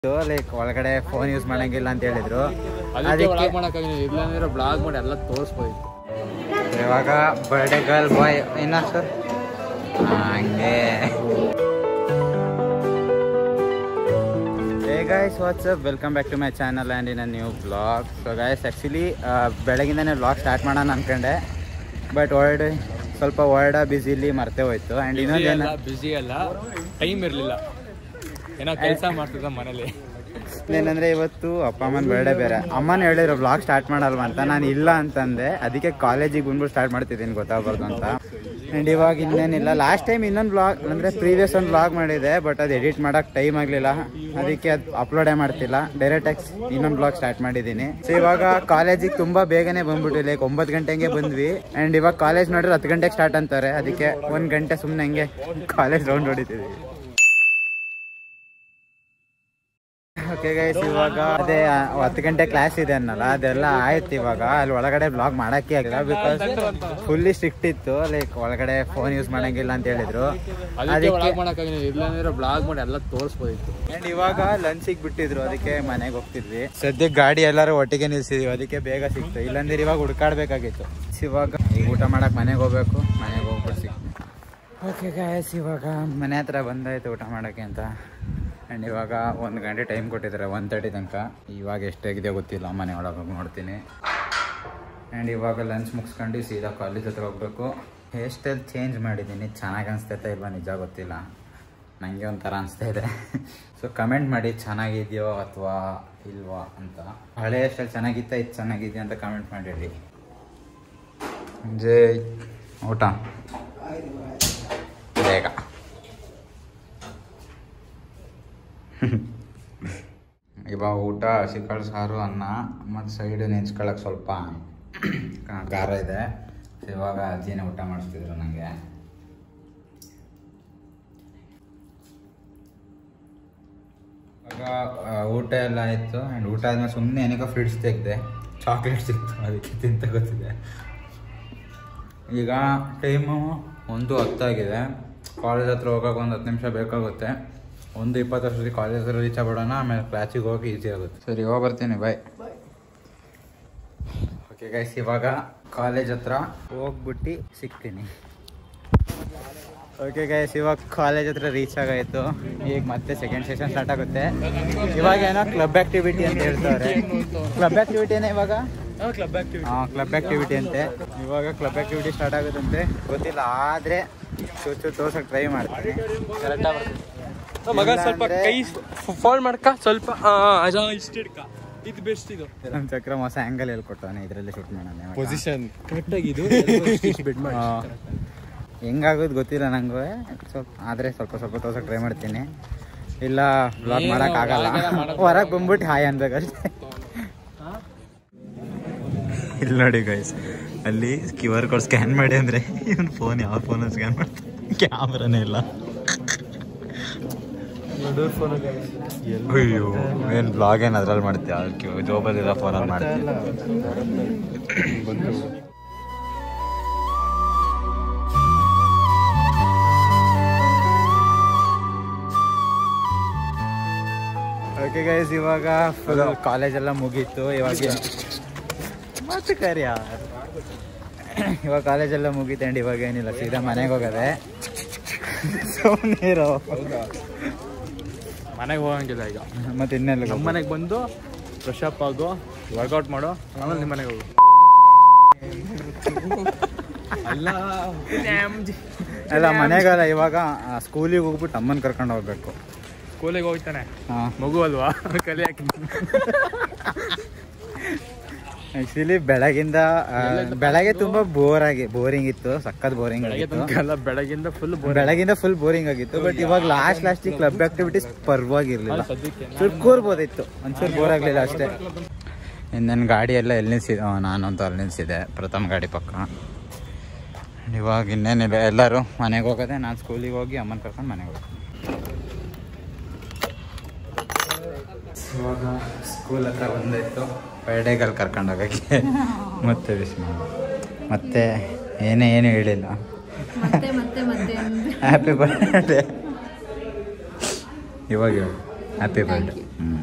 Like ಒಳಗಡೆ phone use ಮಾಡಂಗಿಲ್ಲ ಅಂತ ಹೇಳಿದ್ರು ಅದಕ್ಕೆ ಅದಕ್ಕೆ ಬ್ಲಾಗ್ ಮಾಡಕ್ಕಾಗಿಲ್ಲ ಇಲ್ಲಾಂದ್ರೆ ಬ್ಲಾಗ್ ಮಾಡಿ ಎಲ್ಲ ತೋರಿಸ್ಬೋದಿತ್ತು ಇವಾಗ ಬರ್ಡೇ ಗರ್ಲ್ ಬಾಯ್ ಇನ್ನ ಸರ್ ಹಂಗೆ hey guys what's up welcome back to my channel and in a new blog so guys actually ಬೆಳಗಿಂದನೇ ಬ್ಲಾಗ್ ಸ್ಟಾರ್ಟ್ ಮಾಡೋಣ ಅನ್ಕೊಂಡೆ ಬಟ್ ವರ್ಡ್ ಸ್ವಲ್ಪ ವರ್ಡ ಬ್ಯುಸಿಲಿ ಮರ್ತೇ ಹೋಯ್ತು ಆ್ಯಂಡ್ ಇನ್ನೊಂದೇನು ಬಿಸಿ ಅಲ್ಲ ಟೈಮ್ ಇರಲಿಲ್ಲ ಏನೋ ಕೆಲಸ ಮಾಡ್ತಿದ್ದ ಮನೇಲಿ ಏನಂದ್ರೆ ಇವತ್ತು ಅಪ್ಪ ಅಮ್ಮನ ಬರ್ಡೇ ಬೇರೆ ಅಮ್ಮನ ಹೇಳಿದ್ರು ಬ್ಲಾಗ್ ಸ್ಟಾರ್ಟ್ ಮಾಡಲ್ವಾ ಅಂತ ನಾನು ಇಲ್ಲ ಅಂತಂದೆ ಅದಕ್ಕೆ ಕಾಲೇಜಿಗೆ ಬಂದ್ಬಿಟ್ಟು ಸ್ಟಾರ್ಟ್ ಮಾಡ್ತಿದ್ದೀನಿ ಗೊತ್ತಾಗ್ಬಾರ್ದು ಅಂತ ಆ್ಯಂಡ್ ಇವಾಗ ಇನ್ನೇನಿಲ್ಲ ಲಾಸ್ಟ್ ಟೈಮ್ ಇನ್ನೊಂದು ಬ್ಲಾಗ್ ಅಂದರೆ ಪ್ರೀವಿಯಸ್ ಒಂದು ಬ್ಲಾಗ್ ಮಾಡಿದೆ ಬಟ್ ಅದು ಎಡಿಟ್ ಮಾಡೋಕೆ ಟೈಮ್ ಆಗಲಿಲ್ಲ ಅದಕ್ಕೆ ಅದು ಅಪ್ಲೋಡೇ ಮಾಡ್ತಿಲ್ಲ ಡೈರೆಕ್ಟಾಗಿ ಇನ್ನೊಂದು ಬ್ಲಾಗ್ ಸ್ಟಾರ್ಟ್ ಮಾಡಿದ್ದೀನಿ ಸೊ ಇವಾಗ ಕಾಲೇಜಿಗೆ ತುಂಬ ಬೇಗನೆ ಬಂದ್ಬಿಟ್ಟು ಲೈಕ್ ಒಂಬತ್ತು ಗಂಟೆಗೆ ಬಂದ್ವಿ ಆ್ಯಂಡ್ ಇವಾಗ ಕಾಲೇಜ್ ನೋಡಿದ್ರೆ ಹತ್ತು ಗಂಟೆಗೆ ಸ್ಟಾರ್ಟ್ ಅಂತಾರೆ ಅದಕ್ಕೆ ಒಂದು ಗಂಟೆ ಸುಮ್ಮನೆ ಹಂಗೆ ಕಾಲೇಜ್ ರೌಂಡ್ ಹೊಡಿತಿದ್ವಿ ಓಕೆ ಗೈಸ್ ಇವಾಗ ಅದೇ ಆ, ಹತ್ತು ಗಂಟೆ ಕ್ಲಾಸ್ ಇದೆ ಅನ್ನಲ್ಲ ಅದೆಲ್ಲ ಆಯ್ತು ಇವಾಗ ಅಲ್ಲಿ ಒಳಗಡೆ ಬ್ಲಾಗ್ ಮಾಡಕ್ಕೆ ಆಗಿಲ್ಲ ಬಿಕಾಸ್ ಫುಲ್ಲಿ ಸ್ಟ್ರಿಕ್ಟ್ ಇತ್ತು ಲೈಕ್ ಒಳಗಡೆ ಫೋನ್ ಯೂಸ್ ಮಾಡಂಗಿಲ್ಲ ಅಂತ ಹೇಳಿದ್ರು ಅದಕ್ಕೆ ಅದಕ್ಕೆ ಬ್ಲಾಗ್ ಮಾಡಕ್ಕಾಗಿಲ್ಲ ಇಲ್ಲಾಂದ್ರೆ ಬ್ಲಾಗ್ ಮಾಡಿ ಎಲ್ಲ ತೋರಿಸ್ಬೋದಿತ್ತು ಅಂಡ್ ಇವಾಗ ಲಂಚಿಗೆ ಬಿಟ್ಟಿದ್ರು ಅದಕ್ಕೆ ಮನೆಗೆ ಹೋಗ್ತಿದ್ವಿ ಸದ್ಯಕ್ಕೆ ಗಾಡಿ ಎಲ್ಲರೂ ಒಟ್ಟಿಗೆ ನಿಲ್ಸಿದ್ವಿ ಅದಕ್ಕೆ ಬೇಗ ಸಿಕ್ತು ಇಲ್ಲಾಂದ್ರೆ ಇವಾಗ ಹುಡ್ಕಾಡ್ಬೇಕಾಗಿತ್ತು ಇವಾಗ ಈಗ ಊಟ ಮಾಡಕ್ ಮನೆಗೆ ಹೋಗ್ಬೇಕು ಮನೆಗೆ ಹೋಗ್ಬಿಟ್ಟು ಸಿಕ್ತು ಓಕೆ ಗಾಯಸ್ ಇವಾಗ ಮನೆ ಹತ್ರ ಬಂದಾಯ್ತು ಊಟ ಮಾಡೋಕ್ಕೆ ಅಂತ ಆ್ಯಂಡ್ ಇವಾಗ ಒಂದು ಗಂಟೆ ಟೈಮ್ ಕೊಟ್ಟಿದ್ದಾರೆ ಒನ್ ತರ್ಟಿ ತನಕ ಇವಾಗ ಎಷ್ಟಾಗಿದೆ ಗೊತ್ತಿಲ್ಲ ಮನೆ ಒಳಗೆ ಹೋಗಿ ನೋಡ್ತೀನಿ ಆ್ಯಂಡ್ ಇವಾಗ ಲಂಚ್ ಮುಗಿಸ್ಕೊಂಡು ಸೀದಾ ಕಾಲೇಜ್ ಹತ್ರ ಹೋಗ್ಬೇಕು ಹೇರ್ ಸ್ಟೈಲ್ ಚೇಂಜ್ ಮಾಡಿದ್ದೀನಿ ಚೆನ್ನಾಗಿ ಅನಿಸ್ತೈತೆ ಇಲ್ವಾ ನಿಜ ಗೊತ್ತಿಲ್ಲ ನನಗೆ ಒಂಥರ ಅನಿಸ್ತಾ ಇದೆ ಸೊ ಕಮೆಂಟ್ ಮಾಡಿ ಚೆನ್ನಾಗಿದೆಯೋ ಅಥವಾ ಇಲ್ವಾ ಅಂತ ಹಳೆ ಹೇರ್ ಸ್ಟೈಲ್ ಚೆನ್ನಾಗಿತ್ತ ಇದು ಚೆನ್ನಾಗಿದೆಯಾ ಅಂತ ಕಮೆಂಟ್ ಮಾಡಿರಿ ಜೈ ಊಟ ಬೇಗ ಇವಾಗ ಊಟ ಹಸಿಕಾಳು ಸಾರು ಅನ್ನ ಮತ್ತು ಸೈಡ್ ನೆಂಚ್ಕೊಳಕ್ಕೆ ಸ್ವಲ್ಪ ಕಾ- ಖಾರ ಇದೆ So ಇವಾಗ ಅಜ್ಜಿನೇ ಊಟ ಮಾಡಿಸ್ತಿದ್ರು ನನಗೆ ಇವಾಗ ಆ, ಊಟ ಎಲ್ಲ ಆಯಿತು ಆ್ಯಂಡ್ ಊಟ ಆದ್ಮೇಲೆ ಸುಮ್ಮನೆ ಏನಕ್ಕೆ ಫ್ರಿಡ್ಸ್ ತೆಗೆದೆ ಚಾಕ್ಲೇಟ್ ಸಿಕ್ತು ಅದಕ್ಕೆ ತಿಂತ ಗೊತ್ತಿದೆ ಈಗ ಟೈಮು ಒಂದು ಹತ್ತಾಗಿದೆ ಕಾಲೇಜ್ ಹತ್ರ ಹೋಗೋಕೆ ಒಂದು ಹತ್ತು ನಿಮಿಷ ಬೇಕಾಗುತ್ತೆ ಒಂದು ಇಪ್ಪತ್ತು ವರ್ಷದಲ್ಲಿ ಕಾಲೇಜ್ ಹತ್ರ ರೀಚ್ ಆಗ್ಬಿಡೋಣ ಆಮೇಲೆ ಕ್ಲಾಸಿಗೆ ಹೋಗಿ ಈಸಿ ಆಗುತ್ತೆ ಸರಿ ಹೋಗಿ ಬರ್ತೀನಿ ಬಾಯ್ ಓಕೆ ಗೈಸ್ ಇವಾಗ ಕಾಲೇಜ್ ಹತ್ರ ಹೋಗ್ಬಿಟ್ಟು ಸಿಗ್ತೀನಿ ಓಕೆ ಗೈಸ್ ಇವಾಗ ಕಾಲೇಜ್ ಹತ್ರ ರೀಚ್ ಆಗಾಯಿತು ಈಗ ಮತ್ತೆ ಸೆಕೆಂಡ್ ಸೆಷನ್ ಸ್ಟಾರ್ಟ್ ಆಗುತ್ತೆ ಇವಾಗ ಏನೋ ಕ್ಲಬ್ ಆಕ್ಟಿವಿಟಿ ಅಂತ ಹೇಳ್ತಾರೆ ಕ್ಲಬ್ ಆಕ್ಟಿವಿಟಿ ಏನೇ ಇವಾಗ ಕ್ಲಬ್ ಆಕ್ಟಿವಿಟಿ ಹಾಂ ಕ್ಲಬ್ ಆಕ್ಟಿವಿಟಿ ಅಂತೆ ಇವಾಗ ಕ್ಲಬ್ ಆಕ್ಟಿವಿಟಿ ಸ್ಟಾರ್ಟ್ ಆಗುತ್ತಂತೆ ಗೊತ್ತಿಲ್ಲ ಆದರೆ ಚೂಚು ತೋರ್ಸಕ್ಕೆ ಟ್ರೈ ಮಾಡ್ತೀನಿ ಮಗ ಇಲ್ಲ ಸ್ವಲ್ಪ ಅಂದ್ರೆ- ಕೈ ಫಾಲ್ ಮಾಡ್ಕ ಸ್ವಲ್ಪ ಇಷ್ಟ ಇಡ್ಕ ಇದು ಬೆಸ್ಟ್ ಇದು ನಮ್ಮ ಚಕ್ರ ಹೊಸ ಆ್ಯಂಗಲ್ ಹೇಳ್ಕೊಟ್ಟವನೆ ಇದರಲ್ಲಿ ಶೂಟ್ ಮಾಡೋಣ ಇವಾಗ. ಪೊಸಿಷನ್ ಕರೆಕ್ಟ್ ಆಗಿದ್ದು ಬೆಡ್ ಮಾಡಿ ಹಾ. ಹೆಂಗಾಗೋದು ಗೊತ್ತಿಲ್ಲ ನಂಗೆ ಸ್ವಲ್ಪ ಆದರೆ ಸ್ವಲ್ಪ ಸ್ವಲ್ಪ ತೋರ್ಸಕ್ಕೆ ಟ್ರೈ ಮಾಡ್ತೀನಿ ಇಲ್ಲ ಬ್ಲಾಗ್ ಏನು ಮಾಡೋಕ್ಕಾಗಲ್ಲ vlog ಎಲ್ಲ ಮಾಡಕ್ ಹೊರಗೆ ಬಂದ್ಬಿಟ್ಟು ಹಾಯ್ ಅನ್ಬೇಕಷ್ಟೇ ಇಲ್ಲಿ ನೋಡಿ ಗೈಸ್ ಅಲ್ಲಿ ಕ್ಯೂ ಆರ್ ಕೋಡ್ ಸ್ಕ್ಯಾನ್ ಮಾಡಿ ಅಂದರೆ ಇವನು ಫೋನ್ ಯಾವ ಫೋನ್ ಸ್ಕ್ಯಾನ್ ಮಾಡ್ತಾನೆ ಕ್ಯಾಮ್ರಾನೇ ಇಲ್ಲ ಅಯ್ಯೋ ಏನು ಬ್ಲಾಗ್ ಏನು ಅದ್ರಲ್ಲಿ ಮಾಡ್ತೀಯ ಕ್ಯೂ ಜೋಬಲ್ಲಿರೋ ಫೋನಲ್ಲಿ ಮಾಡ್ತೀಯ ಓಕೆ ಗೈಸ್ ಇವಾಗ ಫುಲ್ ಕಾಲೇಜ್ ಎಲ್ಲ ಮುಗೀತು ಇವಾಗ ಮತ್ತೆ ಕರಿ ಯಾರ್. ಇವಾಗ ಕಾಲೇಜ್ ಎಲ್ಲ ಮುಗೀತು ಅಂಡ್ ಇವಾಗ ಏನಿಲ್ಲ ಸೀದಾ ಮನೆಗೆ ಹೋಗದೆ ಸುಮ್ಮನಿರೋ ಮನೆಗೆ ಹೋಗಂಗಿಲ್ಲ ಈಗ ಮತ್ತೆ ಇನ್ನೆಲ್ಲ ನಮ್ಮ ಮನೆಗೆ ಬಂದು ಫ್ರೆಶ್ ಅಪ್ ಆಗು ವರ್ಕೌಟ್ ಮಾಡು ಆಮೇಲೆ ನಿಮ್ಮ ಮನೆಗೆ ಹೋಗು ಅಲ್ಲ ಅಲ್ಲ ಮನೆಗಲ್ಲ ಇವಾಗ ಸ್ಕೂಲಿಗೆ ಹೋಗ್ಬಿಟ್ಟು ಅಮ್ಮನ ಕರ್ಕೊಂಡು ಹೋಗ್ಬೇಕು ಸ್ಕೂಲಿಗೆ ಹೋಗ್ತಾನೆ ಹಾಂ ಮಗು ಅಲ್ವಾ ಕಲಿಯಾಕೆ ಆ್ಯಕ್ಚುಲಿ ಬೆಳಗಿಂದ ಆ, ಬೆಳಗ್ಗೆ ತುಂಬಾ ಬೋರ್ ಆಗಿ ಬೋರಿಂಗ್ ಇತ್ತು ಸಖತ್ ಬೋರಿಂಗ್ ಬೆಳಗ್ಗೆ ಆಗಿತ್ತು ತನಕ ಎಲ್ಲ ಬೆಳಗಿಂದ ಫುಲ್ ಬೋರ್ ಬೆಳಗಿಂದ ಫುಲ್ ಬೋರಿಂಗ್ ಆಗಿತ್ತು ಬಟ್ ಇವಾಗ ಲಾಸ್ಟ್ ಲಾಸ್ಟ್ ಕ್ಲಬ್ ಆಕ್ಟಿವಿಟೀಸ್ ಪರವಾಗಿರ್ಲಿಲ್ಲ ಸದ್ಯಕ್ಕೆ ಸ್ವಲ್ಪ ಕೂರ್ಬೋದಿತ್ತು ಒಂಚೂರು ಬೋರ್ ಆಗಲಿಲ್ಲ ಅಷ್ಟೇ ನನ್ನ ಗಾಡಿ ಎಲ್ಲ ಎಲ್ಲಿ ನಿಲ್ಸಿದೆ ನಾನಂತೂ ಅಲ್ಲಿ ನಿಲ್ಸಿದೆ ಪ್ರಥಮ ಗಾಡಿ ಪಕ್ಕ ಇವಾಗ ಇನ್ನೇನಿಲ್ಲ ಎಲ್ಲರೂ ಮನೆಗೆ ಹೋಗೋದೆ ನಾನು ಸ್ಕೂಲಿಗೆ ಹೋಗಿ ಅಮ್ಮನ ಕರ್ಕೊಂಡು ಮನೆಗೆ ಹೋಗ್ತೀನಿ ಇವಾಗ ಸ್ಕೂಲ್ ಹತ್ರ ಬಂದಾಯ್ತು ಬರ್ಡೇಗಲ್ಲಿ ಕರ್ಕೊಂಡು ಹೋಗೋಕ್ಕೆ ಮತ್ತೆ ವಿಶ್ ಮಾಡಿ ಮತ್ತೆ ಏನೇ ಏನು ಹೇಳಿಲ್ಲ ಮತ್ತೆ ಮತ್ತೆ ಮತ್ತೆ ಅಂದ್ರೆ ಹ್ಯಾಪಿ ಬರ್ಡೇ ಇವಾಗ ಹ್ಯಾಪಿ ಬರ್ಡೇ you. ಹ್ಞೂ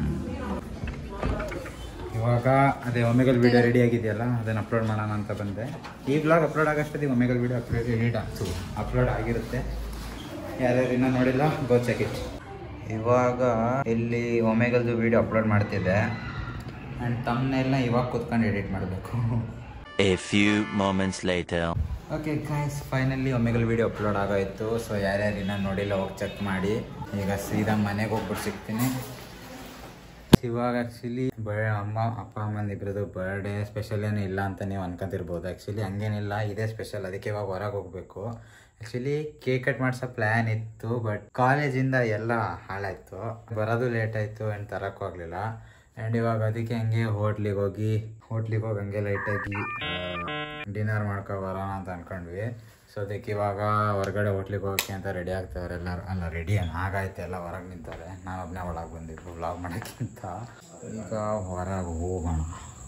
ಇವಾಗ ಅದೇ ಒಮೆಗಲ್ ವಿಡಿಯೋ ರೆಡಿ ಆಗಿದೆಯಲ್ಲ ಅದನ್ನು ಅಪ್ಲೋಡ್ ಮಾಡೋಣ ಅಂತ ಬಂದೆ ಈ ಬ್ಲಾಗ್ ಅಪ್ಲೋಡ್ ಆಗಷ್ಟೊತ್ತಿಗೆ ಒಮೆಗಲ್ ವಿಡಿಯೋ ಅಪ್ಲೋಡ್ ಎಡಿಟ್ ಆಗ್ತು ಅಪ್ಲೋಡ್ ಆಗಿರುತ್ತೆ ಯಾರ್ಯಾರು ಇನ್ನೂ ನೋಡಿಲ್ಲ ಗೋ ಚೆಕ್ ಇಟ್ ಇವಾಗ ಇಲ್ಲಿ ಒಮೆಗಲ್ದು ವಿಡಿಯೋ ಅಪ್ಲೋಡ್ ಮಾಡ್ತಿದ್ದೆ ಆ್ಯಂಡ್ ತಮ್ಮನೆಲ್ಲ ಇವಾಗ ಕೂತ್ಕೊಂಡು ಎಡಿಟ್ ಮಾಡಬೇಕು A few moments later. Okay guys finally Omegle video upload ಆಗೋಯ್ತು ಸೊ ಯಾರ್ಯಾರು ಇನ್ನೂ ನೋಡಿಲ್ಲ ಹೋಗಿ ಚೆಕ್ ಮಾಡಿ ಈಗ ಸೀದಾ ಮನೆಗೆ ಹೋಗ್ಬಿಟ್ಟು ಸಿಗ್ತೀನಿ ಇವಾಗ ಆ್ಯಕ್ಚುಲಿ ಬ ಅಮ್ಮ ಅಪ್ಪ ಅಮ್ಮನ ಇಬ್ಬರದು ಬರ್ಡೇ ಸ್ಪೆಷಲ್ ಏನು ಇಲ್ಲ ಅಂತ ನೀವು ಅನ್ಕೊಂತಿರ್ಬೋದು ಆ್ಯಕ್ಚುಲಿ ಹಂಗೇನಿಲ್ಲ ಇದೇ ಸ್ಪೆಷಲ್ ಅದಕ್ಕೆ ಇವಾಗ ಹೊರಗೆ ಹೋಗಬೇಕು ಆ್ಯಕ್ಚುಲಿ ಕೇಕ್ ಕಟ್ ಮಾಡಿಸೋ ಪ್ಲ್ಯಾನ್ ಇತ್ತು ಬಟ್ ಕಾಲೇಜಿಂದ ಎಲ್ಲ ಹಾಳಾಯಿತು ಬರೋದು ಲೇಟ್ ಆಯಿತು ಏನು ತರಕ್ಕೂ ಆಗಲಿಲ್ಲ ಆ್ಯಂಡ್ ಇವಾಗ ಅದಕ್ಕೆ ಹಂಗೆ ಹೋಟ್ಲಿಗೆ ಹೋಗಿ ಹೋಟ್ಲಿಗೆ ಹೋಗಿ ಹಂಗೆ ಲೈಟಾಗಿ ಡಿನ್ನರ್ ಮಾಡ್ಕೊ ಬರೋಣ ಅಂತ ಅನ್ಕೊಂಡ್ವಿ ಸೊ ಅದಕ್ಕೆ ಇವಾಗ ಹೊರಗಡೆ ಹೋಟ್ಲಿಗೆ ಹೋಗೋಕ್ಕೆ ಅಂತ ರೆಡಿ ಆಗ್ತಾರೆ ಎಲ್ಲರೂ ಅಲ್ಲ ರೆಡಿ ಆಗಾಯ್ತು ಎಲ್ಲ ಹೊರಗೆ ನಿಂತಾರೆ ನಾನು ಒಬ್ಬನೇ ಒಳಗೆ ಬಂದಿದ್ದು ವ್ಲಾಗ್ ಮಾಡೋಕ್ಕಿಂತ ಈಗ ಹೊರಗೆ ಹೋಗೋಣ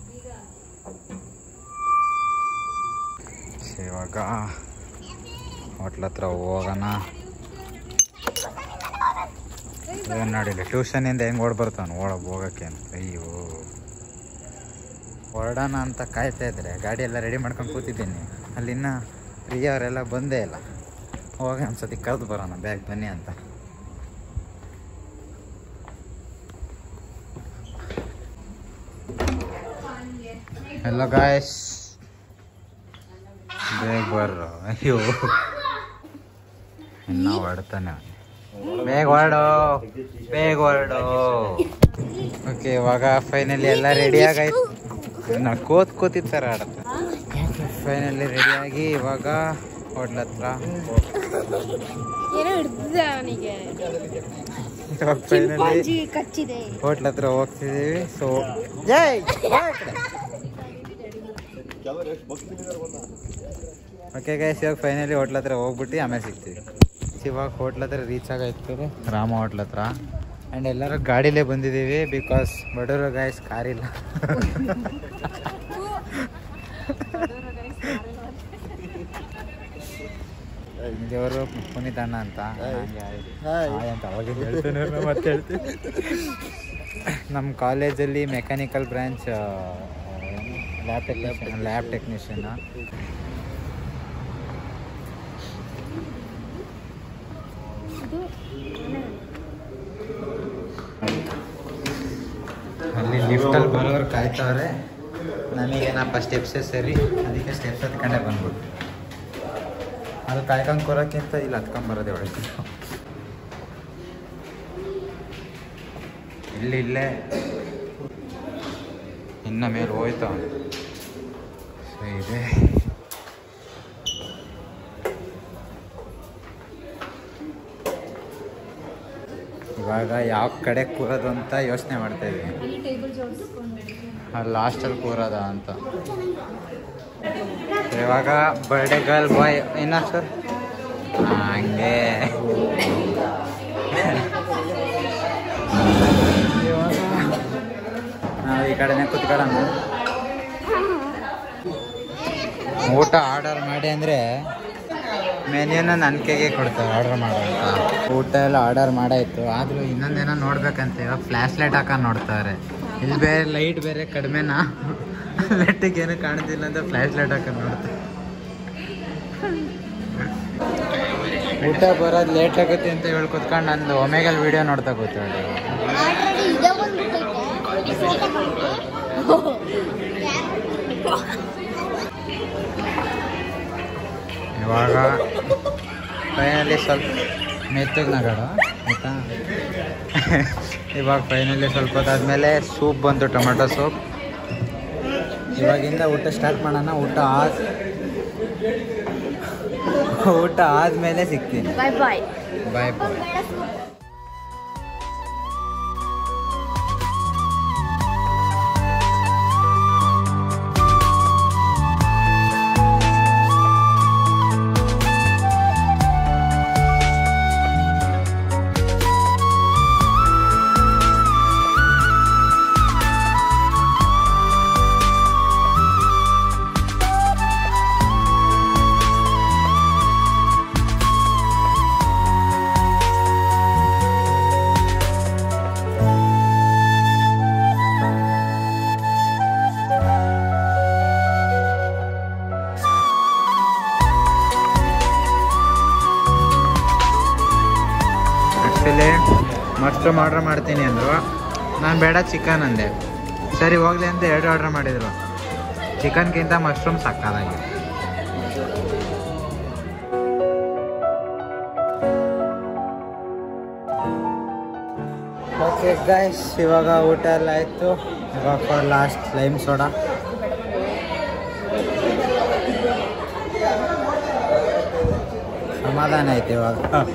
ಸೊ ಇವಾಗ ಹೋಟ್ಲ ಹತ್ರ ಹೋಗೋಣ ಏನು ನೋಡಿಲ್ಲ ಟ್ಯೂಷನಿಂದ ಹೆಂಗೆ ಓಡ್ ಬರ್ತಾನೆ ಒಳಗೆ ಹೋಗೋಕ್ಕೆ ಅಂತ ಅಯ್ಯೋ ಹೊರಡೋಣ ಅಂತ ಕಾಯ್ತಾ ಇದ್ರೆ ಗಾಡಿ ಎಲ್ಲ ರೆಡಿ ಮಾಡ್ಕೊಂಡು ಕೂತಿದ್ದೀನಿ ಅಲ್ಲಿನ್ನ ಪ್ರಿಯ ಅವರೆಲ್ಲ ಬಂದೇ ಇಲ್ಲ ಹೋಗಿ ಒಂದ್ಸತಿ ಕರೆದು ಬರೋಣ ಬ್ಯಾಗ್ ಬನ್ನಿ ಅಂತ ಎಲ್ಲ ಗಾಯಸ್ ಬೇಗ ಬರ್ರು ಅಯ್ಯೋ ಇನ್ನೂ ಹೊಡ್ತಾನೆ ಅವ್ನು. ಬೇಗ ಹೊರಡು ಬೇಗ ಹೊರಡು ಓಕೆ ಇವಾಗ ಫೈನಲಿ ಎಲ್ಲ ರೆಡಿ ಆಗಾಯ್ತು ನಾ ಕೋತ್ ಕೂತಿರ್ತಾರೆ ಆಡತ್ತೆ ಫೈನಲಿ ರೆಡಿಯಾಗಿ ಇವಾಗ ಹೋಟ್ಲ ಹತ್ರ ಏನೋ ಹಿಡ್ದಿದೆ ಅವನಿಗೆ ಇವಾಗ ಫೈನಲಿ ಕಚ್ಚಿದೆ ಹೋಟ್ಲ ಹತ್ರ ಹೋಗ್ತಿದ್ದೀವಿ ಸೊ ಜೈ ಓಕೆ ಗೈಸ್ ಇವಾಗ ಫೈನಲಿ ಹೋಟ್ಲ ಹತ್ರ ಹೋಗ್ಬಿಟ್ಟು ಆಮೇಲೆ ಸಿಗ್ತೀವಿ ಇವಾಗ ಹೋಟ್ಲ ಹತ್ರ ರೀಚ್ ಆಗಾಯ್ತು ರಾಮ ಹೋಟ್ಲ ಹತ್ರ ಆ್ಯಂಡ್ ಎಲ್ಲರೂ ಗಾಡಿಲೇ ಬಂದಿದ್ದೀವಿ ಬಿಕಾಸ್ ಬಡವರು ಗಾಯ್ಸ್ ಕಾರಿಲ್ಲ ದೇವರು ಪುನೀತ್ ಅಣ್ಣ ಅಂತ ಹಂಗೆ ಹಾಯ್ ಅಂತ ಅವಾಗಿಂದ ಹೇಳ್ತೇನೆ ಮತ್ತೆ ಹೇಳ್ತೀನಿ ನಮ್ಮ ಕಾಲೇಜಲ್ಲಿ mechanical branch lab technician lab technician ಅಲ್ಲಿ ಲಿಫ್ಟಲ್ಲಿ ಬರೋರು ಕಾಯ್ತವ್ರೆ ನಮಗೇನಪ್ಪ ಸ್ಟೆಪ್ಸೇ ಸರಿ ಅದಕ್ಕೆ ಸ್ಟೆಪ್ಸ್ ಹತ್ಕೊಂಡೆ ಬಂದ್ಬಿಟ್ಟು ಅದು ಕಾಯ್ಕೊಂಡು ಕೊರೋಕ್ಕಿಂತ ಇಲ್ಲಿ ಹತ್ಕೊಂಬರೋದೇ ಒಳ್ಳೆ ಇಲ್ಲಿ ಇಲ್ಲೇ ಇನ್ನ ಮೇಲೆ ಹೋಯ್ತು ಸೊ ಇದೆ ಇವಾಗ ಯಾವ ಕಡೆ ಕೂರೋದು ಅಂತ ಯೋಚನೆ ಮಾಡ್ತಾ ಇದ್ವಿ ಅಲ್ಲಿ ಟೇಬಲ್ ಜೋಡಿಸ್ಕೊಂಡು ಅಲ್ಲಿ ಲಾಸ್ಟಲ್ಲಿ ಕೂರೋದ ಅಂತ ಇವಾಗ ಬರ್ಡೇ ಗರ್ಲ್ ಬಾಯ್ ಏನ ಸರ್ ಹಂಗೆ ಇವಾಗ ನಾವು ಈ ಕಡೆನೇ ಕುತ್ಕೊಳ್ಳೋಣ ಊಟ ಆರ್ಡರ್ ಮಾಡಿ ಅಂದರೆ ಮೆನ್ಯೂನ ನನ್ನ ಕೈಗೆ ಕೊಡ್ತಾರೆ ಆರ್ಡರ್ ಮಾಡೋ ಅಂತ ಊಟ ಎಲ್ಲ ಆರ್ಡರ್ ಮಾಡಾಯ್ತು ಆದರೂ ಇನ್ನೊಂದೇನೋ ನೋಡ್ಬೇಕಂತ ಇವಾಗ ಫ್ಲ್ಯಾಶ್ ಲೈಟ್ ಹಾಕೊಂಡು ನೋಡ್ತಾರೆ ಇಲ್ಲಿ ಬೇರೆ ಲೈಟ್ ಬೇರೆ ಕಡಿಮೆನಾ ಲೈಟಿಗೆ ಏನು ಕಾಣ್ತಿಲ್ಲ ಅಂತ ಫ್ಲ್ಯಾಶ್ ಲೈಟ್ ಹಾಕೊಂಡು ನೋಡ್ತಾರೆ ಊಟ ಬರೋದು ಲೇಟ್ ಆಗುತ್ತೆ ಅಂತ ಹೇಳಿ ಕುತ್ಕೊಂಡು ನಂದು ಒಮೆಗಲ್ ವಿಡಿಯೋ ನೋಡ್ತಾ ಕೂತ್ಕೊಳ್ಳಿ ಆಲ್ರೆಡಿ ಇದೇ ಬಂದ್ಬಿಟ್ಟೈತೆ ಫೋಟೋ ಇವಾಗ ಫೈನಲಿ ಸ್ವಲ್ಪ ಮೆತ್ತಗೆ ನಗಾಡ ಆಯಿತಾ ಇವಾಗ ಫೈನಲಿ ಸ್ವಲ್ಪ ಹೊತ್ತಾದ್ಮೇಲೆ ಸೂಪ್ ಬಂತು ಟೊಮೆಟೊ ಸೂಪ್ ಇವಾಗಿಂದ ಊಟ ಸ್ಟಾರ್ಟ್ ಮಾಡೋಣ ಊಟ ಆದ ಊಟ ಆದಮೇಲೆ ಸಿಗ್ತೀನಿ ಬಾಯ್ ಬಾಯ್ ಬಾಯ್ ಬಾಯ್ ಮಶ್ರೂಮ್ ಆರ್ಡರ್ ಮಾಡ್ತೀನಿ ಅಂದರು ನಾನು ಬೇಡ ಚಿಕನ್ ಅಂದೆ ಸರಿ ಹೋಗ್ಲಿ ಅಂತ ಎರಡು ಆರ್ಡರ್ ಮಾಡಿದ್ರು ಚಿಕನ್ಗಿಂತ ಮಶ್ರೂಮ್ ಸಕ್ಕದಾಗಿ ಓಕೆ ಗೈಸ್ ಇವಾಗ ಊಟ ಎಲ್ಲ ಆಯಿತು ಇವಾಗ ಫಾರ್ ಲಾಸ್ಟ್ ಲೈಮ್ ಸೋಡಾ ಸಮಾಧಾನ ಐತೆ ಇವಾಗ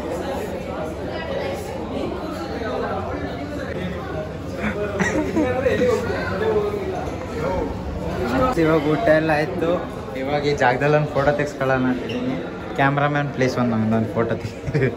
ಇವಾಗ ಊಟ ಎಲ್ಲ ಆಯ್ತು ಇವಾಗ ಈ ಜಾಗದಲ್ಲಿ ಒಂದು ಫೋಟೋ ತೆಗ್ಸ್ಕೊಳ್ಳೋಣ ಅಂತಿದ್ದೀನಿ ಕ್ಯಾಮ್ರಾಮ್ಯಾನ್ ಪ್ಲೀಸ್ ಒಂದು ನಂದೊಂದು ಫೋಟೋ ತೆಗಿ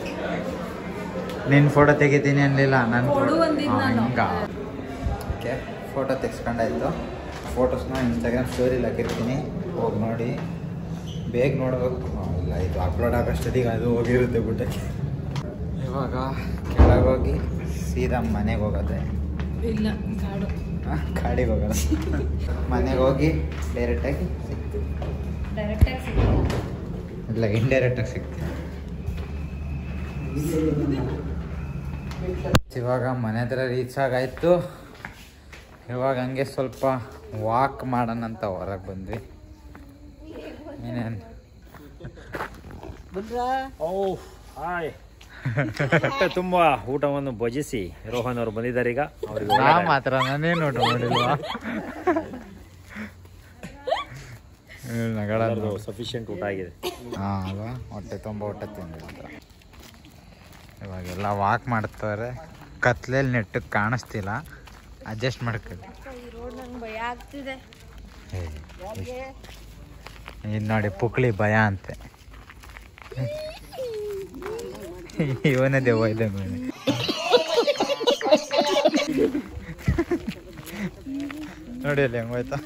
ನಿನ್ನ ಫೋಟೋ ತೆಗಿತೀನಿ ಅನ್ಲಿಲ್ಲ ನನ್ನ ಹಂಗ ಓಕೆ ಫೋಟೋ ತೆಗ್ಸ್ಕೊಂಡಾಯ್ತು ಫೋಟೋಸ್ನ ಇನ್ಸ್ಟಾಗ್ರಾಮ್ ಸ್ಟೋರಿಲಿ ಹಾಕಿರ್ತೀನಿ ಹೋಗಿ ನೋಡಿ ಬೇಗ ನೋಡ್ಬೇಕು ಹಾ, ಇಲ್ಲ ಇದು ಅಪ್ಲೋಡ್ ಆಗೋಷ್ಟೊತ್ತಿಗೆ ಅದು ಹೋಗಿರುತ್ತೆ ಬಿಟ್ಟಕ್ಕೆ ಇವಾಗ ಕೆಳಗೆ ಹೋಗಿ ಸೀದಾ ಮನೆಗೆ ಹೋಗೋದೆ ಇಲ್ಲ ಕಾಡು ಆ, ಕಾಡಿಗೆ ಹೋಗೋದು ಮನೆಗೆ ಹೋಗಿ ಡೈರೆಕ್ಟಾಗಿ ಸಿಗ್ತೀವಿ ಡೈರೆಕ್ಟಾಗಿ ಸಿಗಲ್ಲ ಇಲ್ಲ ಇಂಡೈರೆಕ್ಟಾಗಿ ಸಿಗ್ತೀವಿ ಇವಾಗ ಮನೆ ಹತ್ರ ರೀಚ್ ಆಗಾಯ್ತು ಇವಾಗ ಹಂಗೆ ಸ್ವಲ್ಪ ವಾಕ್ ಮಾಡೋಣ ಅಂತ ಹೊರಗೆ ಬಂದ್ವಿ ಏನೇನು ಓ ಹಾಯ್ ಹೊಟ್ಟೆ ತುಂಬ ಊಟವನ್ನು ಭಜಿಸಿ ರೋಹನ್ ಅವರು ಬಂದಿದ್ದಾರೆ ಈಗ ಅವರಿಗೆ ನಾ ಮಾತ್ರ ನಾನೇನು ನೋಟ ಮಾಡಿಲ್ವಾ ನಗಳ ಸಫಿಷಿಯಂಟ್ ಊಟ ಆಗಿದೆ ಹಾಂ ಅಲ್ವಾ ಹೊಟ್ಟೆ ತುಂಬ ಹೊಟ್ಟೆ ತಿಂದು ಅಂತ ಇವಾಗೆಲ್ಲ ವಾಕ್ ಮಾಡ್ತಾರೆ ಕತ್ಲೆಯಲ್ಲಿ ನೆಟ್ಟಗೆ ಕಾಣಿಸ್ತಿಲ್ಲ ಅಡ್ಜಸ್ಟ್ ಮಾಡ್ಕೊಳ್ಳಿ ಈ ರೋಡ್ ನಂಗೆ ಭಯ ಆಗ್ತಿದೆ ಇದು ನೋಡಿ ಪುಕ್ಳಿ ಭಯ ಅಂತೆ ಇವನೇ ದೆವ್ವ ಇದ್ದಂಗೆ ನೋಡಿ ಅಲ್ಲಿ ಹೆಂಗ್ ಹೋಯ್ತಾ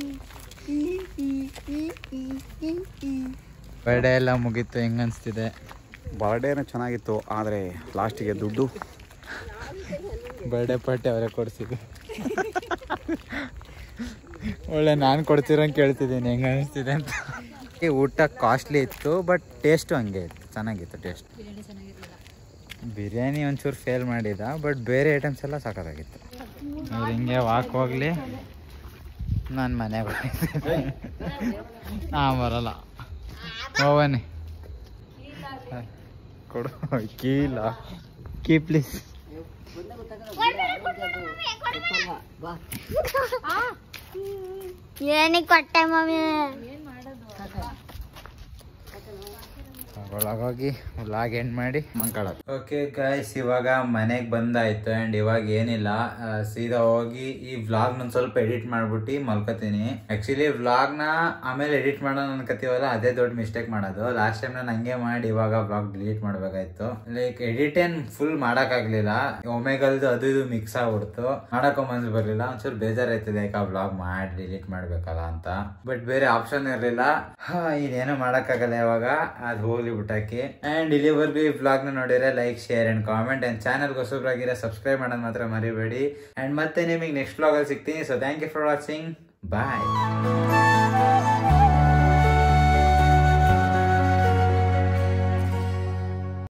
ಬರ್ಡೇ ಎಲ್ಲ ಮುಗೀತು ಹೆಂಗ್ ಅನ್ಸ್ತಿದೆ ಬರ್ಡೇನ ಚೆನ್ನಾಗಿತ್ತು ಆದರೆ ಲಾಸ್ಟಿಗೆ ದುಡ್ಡು ಬರ್ಡೇ ಪಾರ್ಟಿ ಅವರೇ ಕೊಡ್ಸಿದ್ದು ಒಳ್ಳೆ ನಾನು ಕೊಡ್ತಿರಂಗೆ ಕೇಳ್ತಿದ್ದೀನಿ ಹೆಂಗೆ ಅನಿಸ್ತಿದೆ ಅಂತ ಈ ಊಟ ಕಾಸ್ಟ್ಲಿ ಇತ್ತು ಬಟ್ ಟೇಸ್ಟು ಹಂಗೆ ಇತ್ತು ಚೆನ್ನಾಗಿತ್ತು ಟೇಸ್ಟ್ ಬಿರಿಯಾನಿ ಒಂಚೂರು ಫೇಲ್ ಮಾಡಿದ ಬಟ್ ಬೇರೆ ಐಟಮ್ಸ್ ಎಲ್ಲ ಸಾಕಾಗಿತ್ತು ಅವ್ರು ಹಿಂಗೆ ವಾಕ್ ಹೋಗ್ಲಿ ನಾನು ಮನೆಗೆ ಹೋಗ್ತೀನಿ ಹಾಂ ಬರಲ್ಲ ಹೋಗನಿ ಕೊಡು ಕೀಲ ಕೀ ಪ್ಲೀಸ್ ಏನಿಗೆ ಕೊಟ್ಟೆ ಮಮ್ಮಿ ಒಳಗೋಗಿ ಲಾಗ್ ಎಂಡ್ ಮಾಡಿ ಮಂಕೊಳ್ಳೋದು ಓಕೆ ಗಾಯ್ಸ್ ಇವಾಗ ಮನೆಗೆ ಬಂದಾಯ್ತು ಆ್ಯಂಡ್ ಇವಾಗ ಏನಿಲ್ಲ ಆ, ಸೀದಾ ಹೋಗಿ ಈ ವ್ಲಾಗ್ ಒಂದು ಸ್ವಲ್ಪ ಎಡಿಟ್ ಮಾಡ್ಬಿಟ್ಟು ಮಲ್ಕೋತೀನಿ ಆ್ಯಕ್ಚುಲಿ ವ್ಲಾಗ್ನ ಆಮೇಲೆ ಎಡಿಟ್ ಮಾಡೋಣ ಅನ್ಕೋತೀವಲ್ಲ ಅದೇ ದೊಡ್ಡ ಮಿಸ್ಟೇಕ್ ಮಾಡೋದು ಲಾಸ್ಟ್ ಟೈಮ್ ನಾನು ಹಂಗೆ ಮಾಡಿ ಇವಾಗ ವ್ಲಾಗ್ ಡಿಲೀಟ್ ಮಾಡಬೇಕಾಯ್ತು ಲೈಕ್ ಎಡಿಟ್ ಏನು ಫುಲ್ ಮಾಡೋಕ್ಕಾಗಲಿಲ್ಲ ಒಮೆಗಲ್ದು ಅದು ಇದು ಮಿಕ್ಸ್ ಆಗ್ಬಿಡ್ತು ಮಾಡಕ್ಕೂ ಮನ್ಸು ಬರಲಿಲ್ಲ ಒಂಚೂರು ಬೇಜಾರಾಯ್ತದೆ ಯಾಕೆ ವ್ಲಾಗ್ ಮಾಡಿ ಡಿಲೀಟ್ ಮಾಡ್ಬೇಕಲ್ಲ ಅಂತ ಬಟ್ ಬೇರೆ ಆಪ್ಷನ್ ಇರಲಿಲ್ಲ ಇದೇನು ಮಾಡೋಕ್ಕಾಗಲ್ಲ ಇವಾಗ ಅದು ಹೋಗ್ಲಿ ಬಿಟ್ಟಾಕಿ ಆ್ಯಂಡ್ ಇಲ್ಲಿವರೆಗೂ ಈ ವ್ಲಾಗ್ನ ನೋಡಿದ್ರೆ like share and comment and ಚಾನಲ್ಗೆ ಹೊಸಬ್ರಾಗಿರೋ ಸಬ್ಸ್ಕ್ರೈಬ್ ಮಾಡೋದು ಮಾತ್ರ ಮರಿಬೇಡಿ ಆ್ಯಂಡ್ ಮತ್ತೆ ನಿಮಗೆ ನೆಕ್ಸ್ಟ್ ವ್ಲಾಗಲ್ಲಿ ಸಿಗ್ತೀನಿ so thank you for watching bye